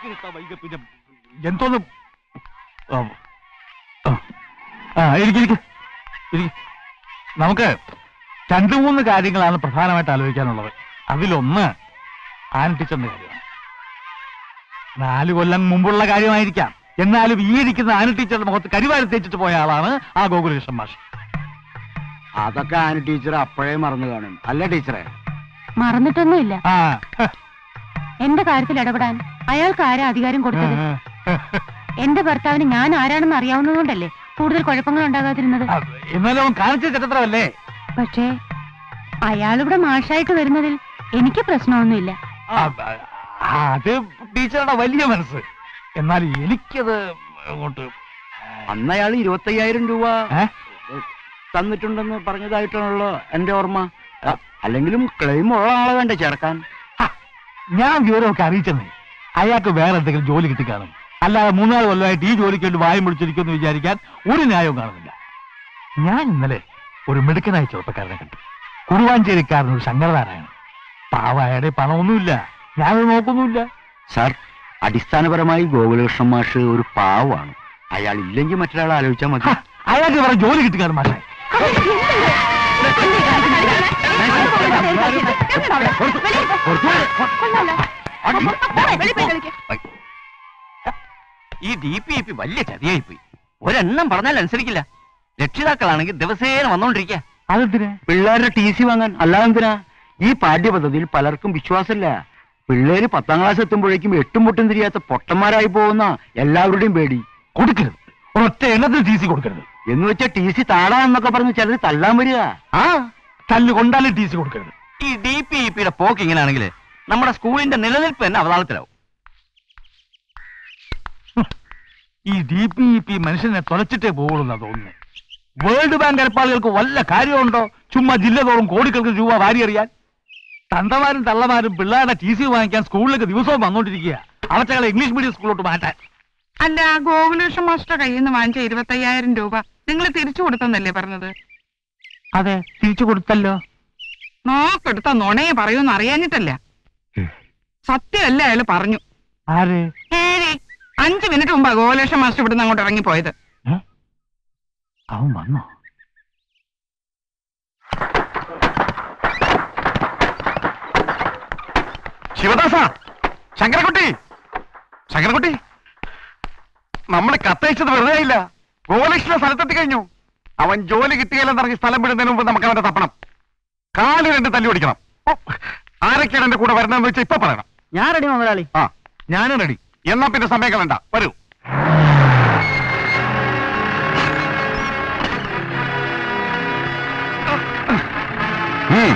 വാക്കിനിട്ടാ വൈകി പിന്നെ എന്തോന്ന് ആ, ആ. ആ ഇരിക്ക് ഇരിക്ക് ഇരിക്ക്. നമുക്ക് രണ്ടു മൂന്ന് കാര്യങ്ങളാണ് പ്രധാനമായിട്ട് ആലോചിക്കാനുള്ളത് അതിലൊന്ന് ആൻ ടീച്ചറിന്റെ കാര്യമാണ് നാല് കൊല്ലം മുമ്പുള്ള കാര്യമായിരിക്കാം എന്നാലും ഈ ഇരിക്കുന്ന ആന ടീച്ചറുടെ മുഖത്ത് കരിവാരി തേച്ചിട്ട് പോയ ആളാണ് ആ ഗോകുലകൃഷ്ണൻ മാഷ് അതൊക്കെ ആന ടീച്ചർ അപ്പോഴേ മറന്നു കാണും അല്ല ടീച്ചറെ മറന്നിട്ടൊന്നുമില്ല ആ എന്റെ കാര്യത്തിൽ ഇടപെടാൻ അയാൾക്ക് ആരാ അധികാരം കൊടുത്തത് എന്റെ ഭർത്താവിന് ഞാൻ ആരാണെന്ന് അറിയാവുന്നതുകൊണ്ടല്ലേ കൂടുതൽ കുഴപ്പങ്ങൾ ഉണ്ടാകാതിരുന്നത് ആ, എന്നാലും അവൻ കാണിച്ച ചരിത്രമല്ലേ പക്ഷേ അയാളിവിടെ മാഷായിട്ട് വരുന്നതിൽ എനിക്ക് പ്രശ്നമൊന്നുമില്ല ആ, ആ, അത് ടീച്ചറുടെ വലിയ മനസ്സ് എന്നാൽ എനിക്കത് അങ്ങോട്ട് അന്ന് അയാൾ ഇരുപത്തയ്യായിരം രൂപ ഏ? തന്നിട്ടുണ്ടെന്ന് പറഞ്ഞതായിട്ടാണല്ലോ എന്റെ ഓർമ്മ ആ, അല്ലെങ്കിലും ക്ലെയിം ഉള്ള ആളെ വേണ്ടേ ചേർക്കാൻ ആ, ഞാൻ വിവരമൊക്കെ അറിയിച്ചെന്നേ അയാൾക്ക് വേറെ എന്തെങ്കിലും ജോലി കിട്ടിക്കാണും അല്ലാതെ മൂന്നാല് കൊല്ലമായിട്ട് ഈ ജോലിക്ക് വേണ്ടി വായും പിടിച്ചിരിക്കുമെന്ന് വിചാരിക്കാൻ ഒരു ന്യായവും കാണുന്നില്ല ഞാൻ ഇന്നലെ ഒരു മിടുക്കനായ ചെറുപ്പക്കാരനെ കണ്ടു കുറുവാഞ്ചേരിക്കാരൻ ഒരു ശങ്കരനാരായണൻ പാവായുടെ പണമൊന്നുമില്ല ഞാനത് നോക്കുന്നുമില്ല സാർ അടിസ്ഥാനപരമായി ഗോകുലകൃഷ്ണൻ മാഷ് ഒരു പാവമാണ് അയാൾ ഇല്ലെങ്കിൽ മറ്റൊരാളെ ആലോചിച്ചാൽ മതി ഹ, അയാൾക്ക് വേറെ ജോലി കിട്ടിക്കാണും മാഷേ ഈ ഡി പി പി വലിയ ചതിയായിപ്പോയി ഒരെണ്ണം പറഞ്ഞാൽ അനുസരിക്കില്ല രക്ഷിതാക്കളാണെങ്കിൽ ദിവസേന വന്നോണ്ടിരിക്കുക അതെന്തിനാ പിള്ളേരുടെ ടി സി വാങ്ങാൻ അല്ലാതെ എന്തിനാ ഈ പാഠ്യപദ്ധതിയിൽ പലർക്കും വിശ്വാസമില്ല പിള്ളേര് പത്താം ക്ലാസ് എത്തുമ്പോഴേക്കും എട്ടും പൊട്ടും തിരിയാത്ത പൊട്ടന്മാരായി പോകുന്ന എല്ലാവരുടെയും പേടി കൊടുക്കരുത് ഒരൊറ്റ എണ്ണത്തിന് ടി സി കൊടുക്കരുത് എന്ന് വെച്ചാൽ ടി സി താടാ എന്നൊക്കെ പറഞ്ഞ് ചിലർ തല്ലാൻ വരിക ആ തല്ല് കൊണ്ടാലും ടി സി കൊടുക്കരുത് ഈ ഡി പി പിയുടെ പോക്ക് ഇങ്ങനെയാണെങ്കിൽ നമ്മുടെ സ്കൂളിന്റെ നിലനിൽപ്പ് തന്നെ അവതാളത്തിലാവും ഈ ഡി പി ഇ പി മനുഷ്യനെ തുലച്ചിട്ടേ പോകുള്ളൂ തോന്നുന്നു വേൾഡ് ബാങ്ക് ഏർപ്പാടുകൾക്ക് വല്ല കാര്യമുണ്ടോ ചുമ്മാ ജില്ല തോറും കോടിക്കണക്കിന് രൂപ വാരിയെറിയാൻ തന്തമാരും തള്ളമാരും പിള്ളേരുടെ ടി സി വാങ്ങിക്കാൻ സ്കൂളിലേക്ക് ദിവസവും വന്നോണ്ടിരിക്കുക അവറ്റകളെ ഇംഗ്ലീഷ് മീഡിയം സ്കൂളിലോട്ട് മാറ്റാൻ അല്ല ഗോകുലേഷൻ മാസ്റ്റർ കയ്യിൽ നിന്ന് വാങ്ങിച്ച ഇരുപത്തയ്യായിരം രൂപ നിങ്ങൾ തിരിച്ചു കൊടുത്തെന്നല്ലേ പറഞ്ഞത് അതെ തിരിച്ചു കൊടുത്തല്ലോ നോക്കെടുത്ത നുണയെ പറയൂന്ന് അറിയാഞ്ഞിട്ടല്ല സത്യമല്ല അയാള് പറഞ്ഞു ആര് ഏഴ് അഞ്ചു മിനിറ്റ് മുമ്പാ ഗോകുലേഷൻ മാസ്റ്റർ ഇവിടുന്ന് അങ്ങോട്ട് ഇറങ്ങിപ്പോയത് ഏ? അവൻ വന്നോ ശിവദാസ ശങ്കരക്കുട്ടി ശങ്കരക്കുട്ടി നമ്മൾ കത്തയച്ചത് വെറുതെ ആയില്ല ഗോലക്ഷ്മ സ്ഥലത്തെത്തി കഴിഞ്ഞു അവൻ ജോലി കിട്ടിയാലെന്ന് പറഞ്ഞ് സ്ഥലം വിടുന്നതിന് മുമ്പ് നമുക്ക് അവന്റെ തപ്പണം കാല് രണ്ട് തല്ലി ഓടിക്കണം ഓ, ആരൊക്കെയാണ് എന്റെ കൂടെ വരണമെന്ന് വെച്ചാൽ ഇപ്പൊ പറയണം ഞാൻ റെഡി മുതലാളി ആ ഞാനും റെഡി എന്നാ പിന്നെ സമയം കളണ്ട വരൂ ഉം.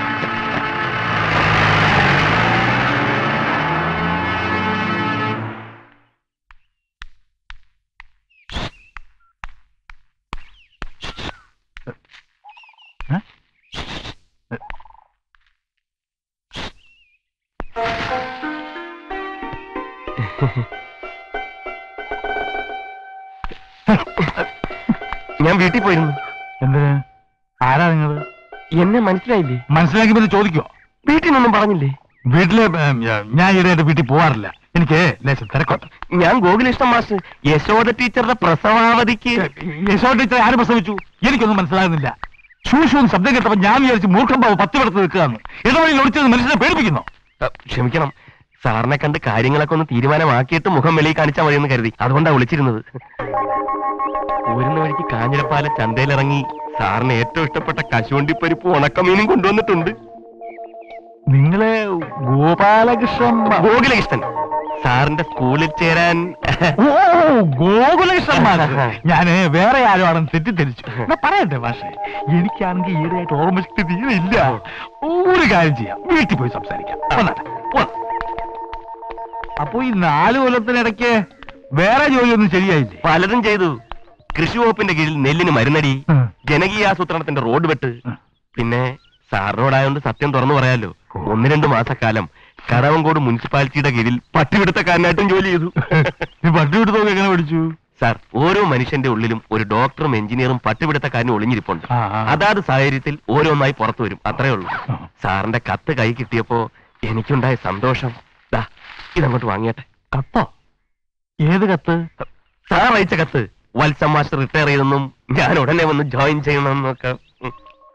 ഞാൻ വീട്ടിൽ പോയിരുന്നു എന്തിന് ആരാ നിങ്ങൾ എന്നെ മനസ്സിലായില്ലേ മനസ്സിലാക്കി പിന്നെ ചോദിക്കോ വീട്ടിൽ നിന്നൊന്നും പറഞ്ഞില്ലേ വീട്ടില് ഏം, ഞാൻ ഈയിടെയായിട്ട് വീട്ടിൽ പോവാറില്ല എനിക്ക് ലേശം തിരക്കോട്ടെ ഞാൻ ഗോകുലേഷ്ട മാസ്റ്റർ യശോദ ടീച്ചറുടെ പ്രസവാവധിക്ക് യശോദ ടീച്ചർ ആര് പ്രസവിച്ചു എനിക്കൊന്നും മനസ്സിലാകുന്നില്ല ശൂഷവും ശബ്ദം കേട്ടപ്പോ ഞാൻ വിചാരിച്ചു മൂർഖം ബാബു പത്ത് പെടുത്ത് നിൽക്കുകയാണ് ഇടവഴിയിൽ ഒളിച്ചത് മനുഷ്യനെ പേടിപ്പിക്കുന്നു അ, ക്ഷമിക്കണം സാറിനെ കണ്ട് കാര്യങ്ങളൊക്കെ ഒന്ന് തീരുമാനമാക്കിയിട്ട് മുഖം വെളിയിൽ കാണിച്ചാൽ മതിയെന്ന് കരുതി അതുകൊണ്ടാ വിളിച്ചിരുന്നത് പോരുന്ന വഴിക്ക് കാഞ്ഞിരപ്പാല ചന്തയിലിറങ്ങി സാറിന് ഏറ്റവും ഇഷ്ടപ്പെട്ട കശുവണ്ടിപ്പരിപ്പ് ഉണക്കമീനും കൊണ്ടുവന്നിട്ടുണ്ട് നിങ്ങളെ ഗോപാലകൃഷ്ണൻ മ- ഗോകുലകൃഷ്ണൻ സാറിന്റെ സ്കൂളിൽ ചേരാൻ ഓ ഗോകുലകൃഷ്ണൻ മാഷ്. ഞാന് വേറെ ആരും ആണെന്ന് തെറ്റിദ്ധരിച്ചു എന്നാ പറയട്ടെ മാഷെ എനിക്കാണെങ്കിൽ ഈയിടെയായിട്ട് ഓർമ്മശക്തി തീരെ ഇല്ല ഒരു കാര്യം ചെയ്യാം വീട്ടിൽ പോയി സംസാരിക്കാം വന്നാട്ടെ, വന്ന്. അപ്പൊ ഈ നാല് കൊല്ലത്തിനിടയ്ക്ക് വേറെ ജോലിയൊന്നും ശരിയായില്ലേ പലതും ചെയ്തു കൃഷി വകുപ്പിന്റെ കീഴിൽ നെല്ലിന് മരുന്നടി ഉം. ജനകീയാസൂത്രണത്തിന്റെ റോഡ് വെട്ട് ഉം. പിന്നെ സാറിനോടായോണ്ട് സത്യം തുറന്നു പറയാലോ ഒന്ന് രണ്ട് മാസക്കാലം കടവങ്കോട് മുനിസിപ്പാലിറ്റിയുടെ കീഴിൽ പട്ടിപിടുത്തക്കാരനായിട്ടും ജോലി ചെയ്തു നീ പട്ടി വിടുത്തൊക്കെ എങ്ങനെ പഠിച്ചു സാർ ഓരോ മനുഷ്യന്റെ ഉള്ളിലും ഒരു ഡോക്ടറും എഞ്ചിനീയറും പട്ടിപിടുത്തക്കാരനും ഒളിഞ്ഞിരിപ്പുണ്ട് ആ, ആ. അതാത് സാഹചര്യത്തിൽ ഓരോന്നായി പുറത്തു വരും അത്രേ ഉള്ളൂ ആ. സാറിന്റെ കത്ത് കൈ കിട്ടിയപ്പോ എനിക്കുണ്ടായ സന്തോഷം ദാ ഇതങ്ങോട്ട് വാങ്ങിയട്ടെ കത്തോ ഏത് കത്ത് സാർ അയച്ച കത്ത് വത്സം മാസ്റ്റർ റിട്ടയർ ചെയ്തെന്നും ഞാൻ ഉടനെ വന്ന് ജോയിൻ ചെയ്യണമെന്നൊക്കെ ഉം.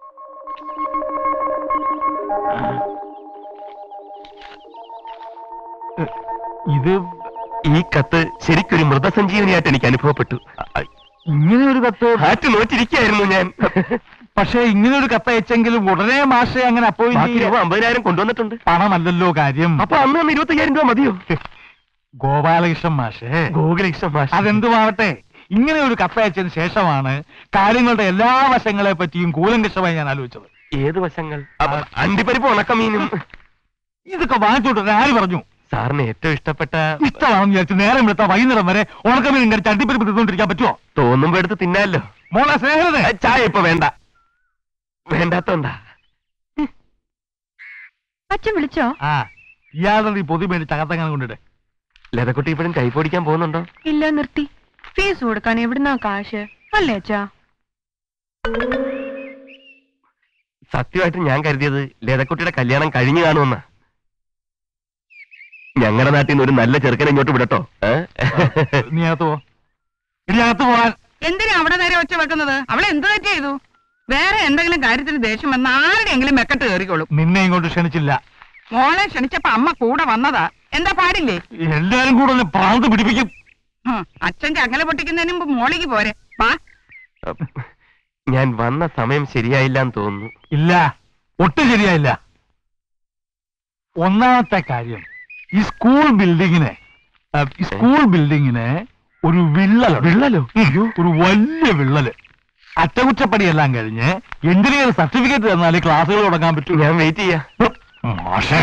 ഇത് ഈ കത്ത് ശരിക്കൊരു മൃതസഞ്ജീവനിയായിട്ട് എനിക്ക് അനുഭവപ്പെട്ടു ഇങ്ങനെ ഒരു കത്ത് ഹാറ്റ് നോറ്റിരിക്കുകയായിരുന്നു ഞാൻ പക്ഷേ ഇങ്ങനെ ഒരു കത്ത് അയച്ചെങ്കിലും ഉടനെ മാഷെ അങ്ങനെ അപ്പോയിന്റ് ബാക്കി രൂപ അമ്പതിനായിരം കൊണ്ടുവന്നിട്ടുണ്ട് പണമല്ലല്ലോ കാര്യം അപ്പൊ അന്ന് അന്ന് ഇരുപത്തയ്യായിരം രൂപ മതിയോ ഗോപാലകൃഷ്ണൻ മാഷേ ഗോകുലകൃഷ്ണൻ മാഷ് അതെന്തുമാവട്ടെ ഇങ്ങനെ ഒരു കത്തയച്ചതിന് ശേഷമാണ് കാര്യങ്ങളുടെ എല്ലാ വശങ്ങളെ പറ്റിയും കൂലങ്കഷമായി ഞാൻ ആലോചിച്ചത് ഏത് വശങ്ങൾ അപ്പൊ അണ്ടിപ്പരിപ്പ് ഉണക്കമീനും ഇതൊക്കെ വാങ്ങിച്ചോട്ടെ ആര് പറഞ്ഞു സാറിന് ഏറ്റവും ഇഷ്ടപ്പെട്ട ഇഷ്ടമാണെന്ന് വിചാരിച്ച് നേരം എടുത്താൽ വൈകുന്നേരം വരെ ഉണക്കമീൻ കടിച്ച് അണ്ടിപ്പരിപ്പ് തിന്നുകൊണ്ടിരിക്കാൻ പറ്റുമോ തോന്നുമ്പോ എടുത്ത് തിന്നാലോ മോളെ സ്നേഹതേ ഏ, ചായ ഇപ്പൊ വേണ്ട വേണ്ടാത്തോണ്ടാ അച്ഛൻ വിളിച്ചോ ആ ഇയാളുടെ ഈ പൊതി മേടിച്ച് അകത്തങ്ങനെ കൊണ്ടിട്ട് ലതക്കുട്ടി ഇപ്പോഴും ടൈപ്പ് ഓടിക്കാൻ പോകുന്നുണ്ടോ ഇല്ല നിർത്തി ഫീസ് കൊടുക്കാൻ എവിടുന്നാ കാശ് അല്ലേ അച്ഛാ സത്യമായിട്ട് ഞാൻ കരുതിയത് ലതക്കുട്ടിയുടെ കല്യാണം കഴിഞ്ഞു കാണുമെന്ന ഞങ്ങളുടെ നാട്ടിൽ നിന്ന് ഒരു നല്ല ചെറുക്കനെ ഇങ്ങോട്ട് വിടട്ടോ ഏ? നീ അകത്ത് പോ ഇനി അകത്ത് പോവാൻ എന്തിനാ അവിടെ നേരെ ഒച്ച വെക്കുന്നത് അവളെ എന്ത് തെറ്റ് ചെയ്തു വേറെ എന്തെങ്കിലും കാര്യത്തിന് ദേഷ്യം വന്ന ആരുടെയെങ്കിലും മെക്കെട്ട് കയറിക്കോളും നിന്നെ ഇങ്ങോട്ട് ക്ഷണിച്ചില്ല മോളെ ക്ഷണിച്ചപ്പോ അമ്മ കൂടെ വന്നതാ എന്താ പാടില്ലേ എല്ലാരും കൂടെ ഒന്ന് പ്രാന്ത് പിടിപ്പിക്കും ഹും, അച്ഛൻ ചങ്ങല പൊട്ടിക്കുന്നതിന് മുമ്പ് മോളിക്ക് പോരെ വാ ഞാൻ വന്ന സമയം ശരിയായില്ല എന്ന് തോന്നുന്നു ഇല്ല ഒട്ടും ശരിയായില്ല ഒന്നാമത്തെ കാര്യം ഈ സ്കൂൾ ബിൽഡിങ്ങിന് ആ, ഈ സ്കൂൾ ബിൽഡിങ്ങിന് ഒരു വിള്ളലോ വിള്ളലോ ഒരു വലിയ വിള്ളല് അറ്റകുറ്റപ്പണിയെല്ലാം കഴിഞ്ഞ് എഞ്ചിനീയർ സർട്ടിഫിക്കറ്റ് തന്നാലേ ക്ലാസ്സുകൾ തുടങ്ങാൻ പറ്റൂ ഞാൻ വെയിറ്റ് ചെയ്യാ മാഷേ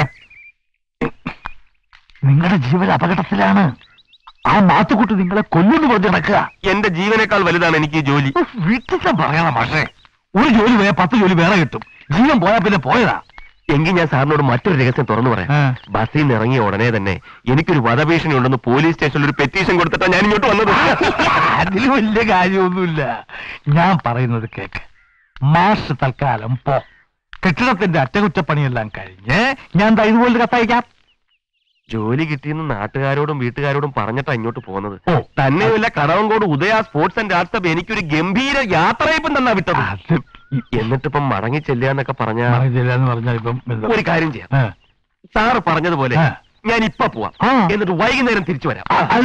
നിങ്ങളുടെ ജീവൻ അപകടത്തിലാണ് ആ മാത്തുക്കുട്ടി നിങ്ങളെ കൊല്ലുന്നു പറഞ്ഞ് നടക്കുക എന്റെ ജീവനേക്കാൾ വലുതാണ് എനിക്ക് ഈ ജോലി വീട്ടിൽ പറയണം മാഷേ ഒരു ജോലി പോയാൽ പത്ത് ജോലി വേറെ കിട്ടും ജീവൻ പോയാൽ പിന്നെ പോയതാ എങ്കിൽ ഞാൻ സാറിനോട് മറ്റൊരു രഹസ്യം തുറന്നു പറയാം ആ. ബസ്സിൽ നിന്ന് ഇറങ്ങിയ ഉടനെ തന്നെ എനിക്കൊരു വധഭീഷണി ഉണ്ടെന്ന് പോലീസ് സ്റ്റേഷനിൽ ഒരു പെറ്റീഷൻ കൊടുത്തിട്ടാ ഞാൻ ഇങ്ങോട്ട് വന്നത് അതിൽ വലിയ കാര്യമൊന്നുമില്ല ഞാൻ പറയുന്നത് കേക്ക് മാഷ് തൽക്കാലം പോ കെട്ടിടത്തിന്റെ അറ്റകുറ്റപ്പണിയെല്ലാം കഴിഞ്ഞ് ഞാൻ ദാ ഇതുപോലെ കത്തയക്കാം ജോലി കിട്ടിയെന്ന് നാട്ടുകാരോടും വീട്ടുകാരോടും പറഞ്ഞിട്ടാ ഇങ്ങോട്ട് പോകുന്നത് ഓ തന്നെയുമല്ല Kadavankode Udaya sports and arts club എനിക്കൊരു ഗംഭീര യാത്രയപ്പം തന്നാ വിട്ടത് അത് ഈ- എന്നിട്ടിപ്പം മടങ്ങി ചെല്ലുകയെന്നൊക്കെ പറഞ്ഞ മറന്നില്ല എന്ന് പറഞ്ഞാൽ ഇപ്പം എന്താ? ഒരു കാര്യം ചെയ്യാം ആ. സാറ് പറഞ്ഞതുപോലെ ആ. ഞാൻ ഇപ്പൊ പോവാം ആ. എന്നിട്ട് വൈകുന്നേരം തിരിച്ചു വരാം ആ, അല്ല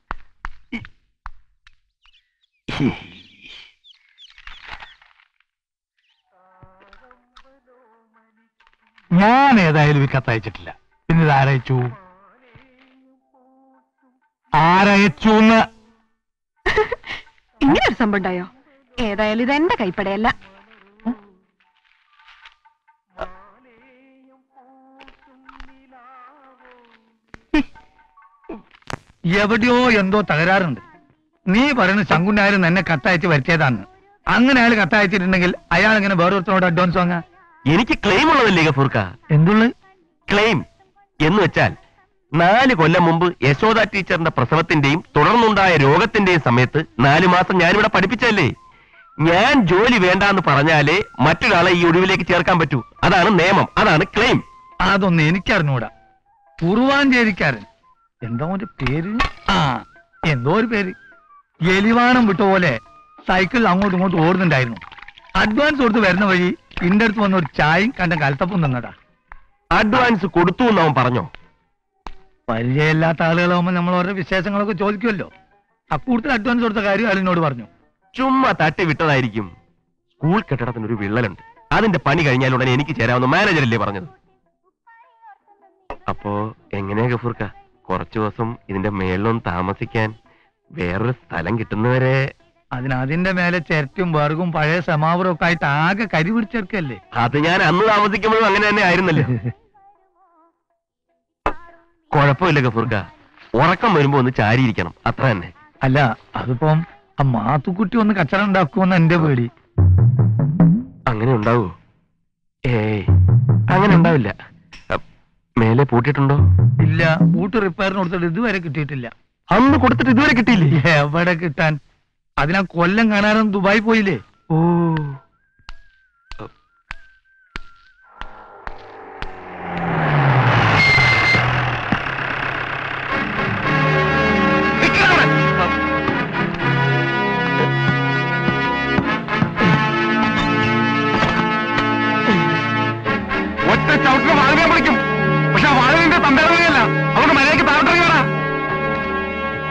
ഞാൻ ഏതായാലും ഈ കത്തയച്ചിട്ടില്ല പിന്നെ ഇത് ആരയച്ചു ആരയച്ചു എന്ന് ഇങ്ങനെ ഒരു സംഭവം ഉണ്ടായോ ഏതായാലും ഇത് എന്റെ കൈപ്പടയല്ല എവിടെയോ എന്തോ തകരാറുണ്ട് നീ പറയുന്ന ശങ്കുനായരും എന്നെ കത്തയച്ച് വരുത്തിയതാന്ന് അങ്ങനെ അയാൾ കത്തയച്ചിട്ടുണ്ടെങ്കിൽ അയാൾ ഇങ്ങനെ വേറൊരുത്തനോട് അഡ്വാൻസ് വാങ്ങാ എനിക്ക് ക്ലെയിം ഉള്ളതല്ലേ ഗഫൂർക്ക എന്തുള്ള ക്ലെയിം എന്ന് വെച്ചാൽ നാല് കൊല്ലം മുമ്പ് യശോദ ടീച്ചറിന്റെ പ്രസവത്തിന്റെയും തുടർന്നുണ്ടായ രോഗത്തിന്റെയും സമയത്ത് നാലു മാസം ഞാനിവിടെ പഠിപ്പിച്ചല്ലേ ഞാൻ ജോലി വേണ്ടാന്ന് പറഞ്ഞാലേ മറ്റൊരാളെ ഈ ഒഴിവിലേക്ക് ചേർക്കാൻ പറ്റൂ അതാണ് നിയമം അതാണ് ക്ലെയിം അതൊന്നും എനിക്കറിഞ്ഞൂടാ കുറുവാഞ്ചേരിക്കാരൻ എന്താ ഒരു പേര് ആ എന്തോ ഒരു പേര് എലിവാണം വിട്ട പോലെ സൈക്കിൾ അങ്ങോട്ടും ഇങ്ങോട്ടും ഓടുന്നുണ്ടായിരുന്നു അഡ്വാൻസ് കൊടുത്ത് വരുന്ന വഴി ഇന്റെ അടുത്ത് വന്ന ഒരു ചായയും കണ്ട കലത്തപ്പം തന്നടാ അഡ്വാൻസ് കൊടുത്തു എന്ന് അവൻ പറഞ്ഞോ പരിചയമില്ലാത്ത ആളുകളാവുമ്പോൾ നമ്മൾ ഓരോ വിശേഷങ്ങളൊക്കെ ചോദിക്കുമല്ലോ അക്കൂട്ടത്തിൽ അഡ്വാൻസ് കൊടുത്ത കാര്യം അയാൾ എന്നോട് പറഞ്ഞു ചുമ്മാ തട്ടി വിട്ടതായിരിക്കും സ്കൂൾ കെട്ടിടത്തിന് ഒരു വിള്ളലുണ്ട് അതിന്റെ പണി കഴിഞ്ഞാൽ ഉടനെ എനിക്ക് ചേരാവുന്ന മാനേജറല്ലേ പറഞ്ഞത് അപ്പോ എങ്ങനെയാ ഗഫൂർക്ക കുറച്ചു ദിവസം ഇതിന്റെ മേളിലൊന്ന് താമസിക്കാൻ വേറൊരു സ്ഥലം കിട്ടുന്നവരെ അതിന് അതിന്റെ മേലെ ചിരട്ടും വർഗും പഴയ സമാവറും ഒക്കെ ആയിട്ട് ആകെ കരി പിടിച്ചെടുക്കല്ലേ അത് ഞാൻ അന്ന് താമസിക്കുമ്പോഴും അങ്ങനെ തന്നെ ആയിരുന്നല്ലോ കുഴപ്പമില്ല ഗഫൂർക്ക ഉറക്കം വരുമ്പോ ഒന്ന് ചാരിയിരിക്കണം അത്ര തന്നെ അല്ല അതിപ്പം ആ മാത്തുക്കുട്ടി ഒന്ന് കച്ചറ ഉണ്ടാക്കുമെന്ന് എന്റെ പേടി അങ്ങനെ ഉണ്ടാവോ ഏയ് അങ്ങനെ ഉണ്ടാവില്ല അ, മേലെ പൂട്ടിയിട്ടുണ്ടോ ഇല്ല ബൂട്ട് റിപ്പയറിന് കൊടുത്തിട്ട് ഇതുവരെ കിട്ടിയിട്ടില്ല അന്ന് കൊടുത്തിട്ട് ഇതുവരെ കിട്ടിയില്ലേ എവിടെ കിട്ടാൻ അതിനാ കൊല്ലം കാണാനും ദുബായി പോയില്ലേ ഓ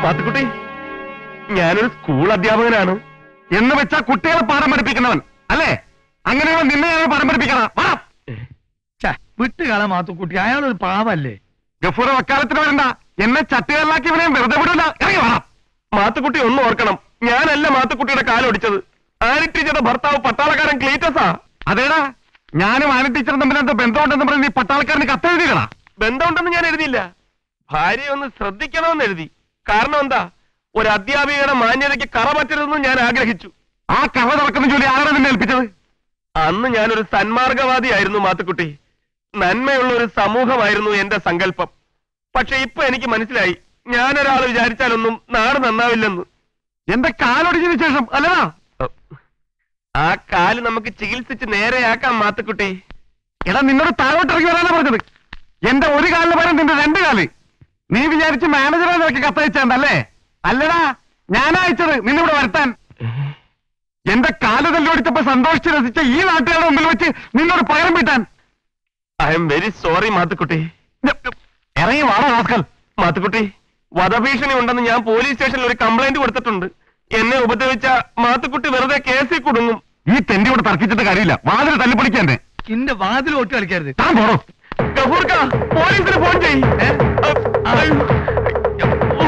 പാത്തുക്കുട്ടി ഞാനൊരു സ്കൂൾ അധ്യാപകനാണ് എന്ന് വെച്ചാ കുട്ടികളെ പാഠം പഠിപ്പിക്കുന്നവൻ അല്ലേ അങ്ങനെയുള്ള നിന്നെ ഞാൻ പാഠം പഠിപ്പിക്കണം വാ. ഛെ, വിട്ടുകള മാത്തുക്കുട്ടി അയാളൊരു പാവല്ലേ ഗഫൂർ വക്കാലത്തിന് വരണ്ട എന്നെ ചട്ടുകളിലാക്കി ഇവനെ വെറുതെ വിടില്ല ഇറങ്ങി വാ മാത്തുക്കുട്ടി ഒന്ന് ഓർക്കണം ഞാനല്ല മാത്തുക്കുട്ടിയുടെ കാലൊടിച്ചത് ആനി ടീച്ചറുടെ ഭർത്താവ് പട്ടാളക്കാരൻ ക്ലീറ്റസാ അതേടാ ഞാനും ആന ടീച്ചറും തമ്മിൽ എന്താ ബന്ധമുണ്ടെന്ന് പറഞ്ഞ് നീ പട്ടാളക്കാരന് കത്തെഴുതികളാ ബന്ധമുണ്ടെന്ന് ഞാൻ എഴുതിയില്ല ഭാര്യ ഒന്ന് ശ്രദ്ധിക്കണമെന്ന് എഴുതി കാരണം എന്താ ഒരു അധ്യാപികയുടെ മാന്യതയ്ക്ക് കറ പറ്റരുതെന്ന് ഞാൻ ആഗ്രഹിച്ചു ആ കഥ നടക്കുന്ന ജോലി ആരാണ് നിന്നെ ഏൽപ്പിച്ചത് അന്ന് ഞാനൊരു സന്മാർഗവാദിയായിരുന്നു മാത്തുക്കുട്ടി നന്മയുള്ള ഒരു സമൂഹമായിരുന്നു എന്റെ സങ്കല്പം പക്ഷെ ഇപ്പൊ എനിക്ക് മനസ്സിലായി ഞാനൊരാൾ വിചാരിച്ചാലൊന്നും നാട് നന്നാവില്ലെന്ന് എന്റെ കാലൊടിഞ്ഞതിന് ശേഷം അല്ലടാ ആ കാല് നമുക്ക് ചികിത്സിച്ച് നേരെയാക്കാം മാത്തുക്കുട്ടി എടാ നിന്നോട് താഴോട്ട് ഇറങ്ങി വരാനാ പറഞ്ഞത് എന്റെ ഒരു കാലിന് പകരം നിന്റെ രണ്ട് കാല് നീ വിചാരിച്ച് മാനേജറെ നിനക്ക് കത്തയച്ചല്ലേ അല്ലടാ ഞാനാ അയച്ചത് നിന്നിവിടെ വരുത്താൻ എന്റെ കാല് തല്ലോടിച്ചപ്പോ സന്തോഷിച്ച് രസിച്ച ഈ നാട്ടുകാരുടെ മുമ്പിൽ വെച്ച് നിന്നോട് പകരം വീട്ടാൻ I am very sorry Mathukutty ഇറങ്ങി വാടോ റാസ്കൽ മാത്തുക്കുട്ടി വധഭീഷണി ഉണ്ടെന്ന് ഞാൻ പോലീസ് സ്റ്റേഷനിൽ ഒരു കംപ്ലൈന്റ് കൊടുത്തിട്ടുണ്ട് എന്നെ ഉപദ്രവിച്ച മാത്തുക്കുട്ടി വെറുതെ കേസിൽ കുടുങ്ങും ഈ തെണ്ടിയോട് തർക്കിച്ചിട്ട് കാര്യമില്ല വാതിൽ തല്ലിപ്പൊളിക്കാൻ തന്നെ ഇന്റെ വാതിൽ ഒട്ടി കളിക്കരുത് താൻ പോടോ ഗഫൂർക്ക പോലീസിന് ഫോൺ ചെയ്യ് അയ്യോ. ഓ.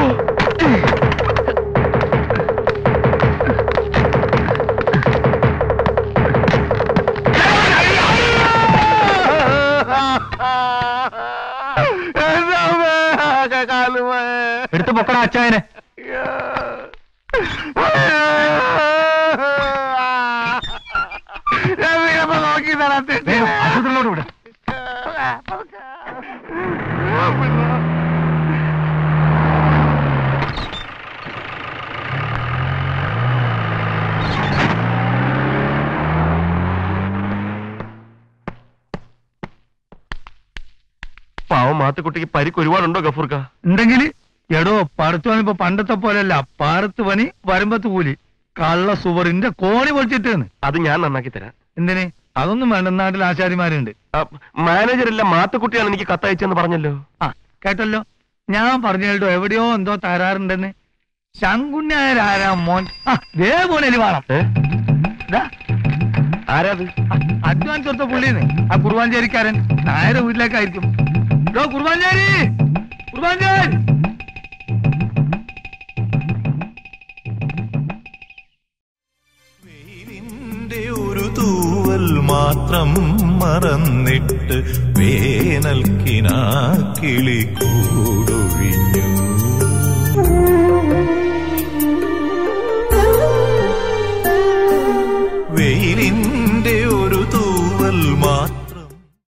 എടുത്ത് പൊക്കട അച്ചായനെ നോക്കി തരാത്ത വേഗം ആശുപത്രിയിലോട്ട് വിട് പാവം മാത്തുക്കുട്ടിക്ക് പരിക്ക് ഒരുപാടുണ്ടോ ഗഫൂർക്ക ഉണ്ടെങ്കിൽ എടോ പടുത്തു പണി ഇപ്പൊ പണ്ടത്തെ പോലെയല്ല പാടത്ത് പണി വരുമ്പത്ത് കൂലി കള്ള സുവറിന്റെ കോണി പൊളിച്ചിട്ടേന്ന് അത് ഞാൻ നന്നാക്കി തരാം എന്തിന് അതൊന്നും വേണ്ട നാട്ടിൽ ആശാരിമാരുണ്ട് മാനേജർ അല്ല മാത്തുക്കുട്ടിയാണ് എനിക്ക് കത്തയച്ചെന്ന് പറഞ്ഞല്ലോ ആ കേട്ടല്ലോ ഞാൻ പറഞ്ഞു കേട്ടോ എവിടെയോ എന്തോ തരാറുണ്ടെന്ന് ശങ്കുണ്യാരാരാ മോൻ ആ ദേ പോണേല് വേണം ഏ? ആരാത് അഡ്വാൻസ് കൊടുത്ത പുള്ളിന്ന് ആ കുറുവാഞ്ചേരിക്കാരൻ നായരെ വീട്ടിലേക്കായിരിക്കും ഡോ കുറുവാഞ്ചേരി കുറുവാഞ്ചേരി വെയിലിന്റെ ഒരു തൂവൽ മാത്രം മറന്നിട്ട് വേനൽക്കിനാ കിളി കൂടൊഴിഞ്ഞു